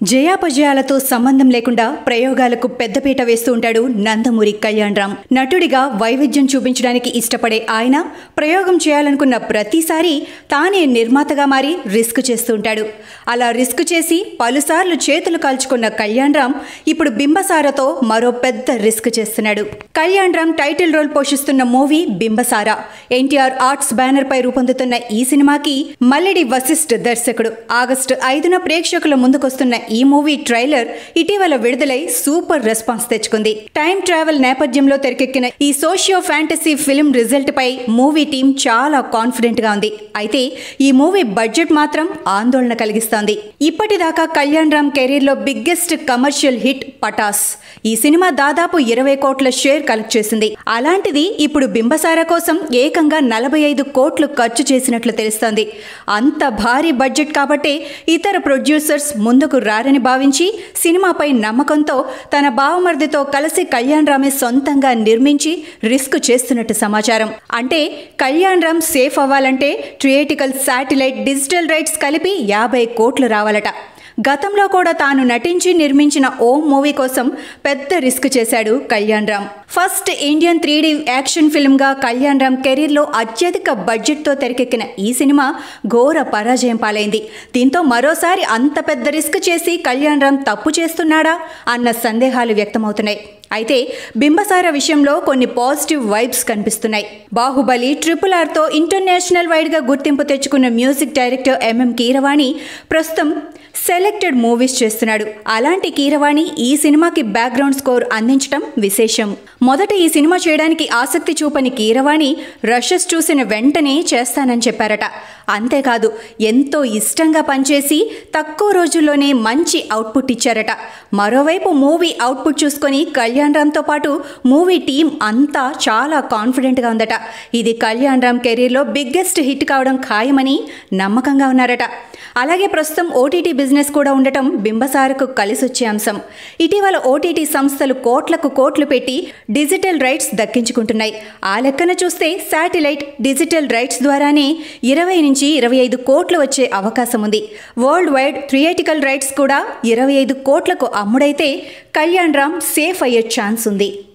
జయాపజయాలతో సంబంధం లేకుండా ప్రయోగాలకు పెద్దపీట వేస్తూ ఉంటాడు నందమూరి కళ్యాణ్ రామ్ నటుడిగా వైవిధ్యం చూపించడానికి ఇష్టపడే ఆయన ప్రయోగం చేయాలనుకున్న ప్రతిసారి తానే నిర్మాతగా మారి రిస్క్ చేస్తూ ఉంటాడు అలా రిస్క్ చేసి పలుసార్లు చేతులు కాల్చుకున్న కళ్యాణ్ రామ్ ఇప్పుడు బింబసారతో మరో పెద్ద రిస్క్ చేస్తున్నాడు కళ్యాణ్ రామ్ టైటిల్ రోల్ పోషిస్తున్న movie Bimbisara NTR arts banner పై రూపొందుతున్న ఈ సినిమాకి మల్లెడి వశిష్ఠ్ దర్శకుడు ఆగస్టు ఐదున ప్రేక్షకుల ముందుకొస్తున్న ఈ మూవీ ట్రైలర్ ఇటీవల విడుదలై సూపర్ రెస్పాన్స్ తెచ్చుకుంది టైం ట్రావెల్ నేపథ్యంలో తెరకెక్కిన ఈ సోషియో ఫ్యాంటసీ ఫిల్మ్ రిజల్ట్ పై మూవీ టీం చాలా కాన్ఫిడెంట్ గా ఉంది అయితే ఈ మూవీ బడ్జెట్ మాత్రం ఆందోళన కలిగిస్తోంది ఇప్పటిదాకా కళ్యాణ్ రామ్ కెరీర్ లో బిగ్గెస్ట్ కమర్షియల్ హిట్ పటాస్ ఈ సినిమా దాదాపు ఇరవై కోట్ల షేర్ కలెక్ట్ చేసింది అలాంటిది ఇప్పుడు బింబసార కోసం ఏకంగా నలభై ఐదు కోట్లు ఖర్చు చేసినట్లు తెలుస్తోంది అంత భారీ బడ్జెట్ కాబట్టే ఇతర ప్రొడ్యూసర్స్ ముందుకు రారని భావించి సినిమాపై నమ్మకంతో తన బావమర్దితో కలిసి కళ్యాణ్ రామే సొంతంగా నిర్మించి రిస్క్ చేస్తున్నట్టు సమాచారం అంటే కళ్యాణ్ రామ్ సేఫ్ అవ్వాలంటే ట్రియేటికల్ శాటిలైట్ డిజిటల్ రైట్స్ కలిపి యాభై కోట్లు రావాలట గతంలో కూడా తాను నటించి నిర్మించిన ఓం మూవీ కోసం పెద్ద రిస్క్ చేశాడు Kalyan Ram first Indian three action ఫిల్మ్గా కళ్యాణ్ రామ్ కెరీర్లో అత్యధిక బడ్జెట్తో తెరకెక్కిన ఈ సినిమా ఘోర పరాజయం పాలైంది దీంతో మరోసారి అంత పెద్ద రిస్క్ చేసి కళ్యాణ్ రామ్ తప్పు చేస్తున్నాడా అన్న సందేహాలు వ్యక్తమవుతున్నాయి అయితే బింబసార విషయంలో కొన్ని పాజిటివ్ వైబ్స్ కనిపిస్తున్నాయి బాహుబలి ట్రిపుల్ ఆర్తో ఇంటర్నేషనల్ వైడ్గా గుర్తింపు తెచ్చుకున్న మ్యూజిక్ డైరెక్టర్ ఎంఎం కీరవాణి ప్రస్తుతం సెలెక్టెడ్ మూవీస్ చేస్తున్నాడు అలాంటి కీరవాణి ఈ సినిమాకి బ్యాక్గ్రౌండ్ స్కోర్ అందించడం విశేషం మొదట ఈ సినిమా చేయడానికి ఆసక్తి చూపని కీరవాణి రషెస్ చూసిన వెంటనే చేస్తానని చెప్పారట అంతేకాదు ఎంతో ఇష్టంగా పనిచేసి తక్కువ రోజుల్లోనే మంచి అవుట్పుట్ ఇచ్చారట మరోవైపు మూవీ అవుట్పుట్ చూసుకొని కళ్యాణ్ రామ్తో పాటు మూవీ టీం అంతా చాలా కాన్ఫిడెంట్గా ఉందట ఇది కళ్యాణ్ రామ్ కెరీర్లో బిగ్గెస్ట్ హిట్ కావడం ఖాయమని నమ్మకంగా ఉన్నారట అలాగే ప్రస్తుతం ఓటీటీ బిజినెస్ కూడా ఉండటం బింబసారకు కలిసొచ్చే అంశం ఇటీవల ఓటీటీ సంస్థలు కోట్లకు కోట్లు పెట్టి డిజిటల్ రైట్స్ దక్కించుకుంటున్నాయి ఆ లెక్కన చూస్తే శాటిలైట్ డిజిటల్ రైట్స్ ద్వారానే ఇరవై నుంచి ఇరవై ఐదు కోట్లు వచ్చే అవకాశం ఉంది వరల్డ్ వైడ్ థియేటికల్ రైట్స్ కూడా ఇరవై ఐదు కోట్లకు అమ్ముడైతే కళ్యాణ్ రామ్ సేఫ్ అయ్యే ఛాన్స్ ఉంది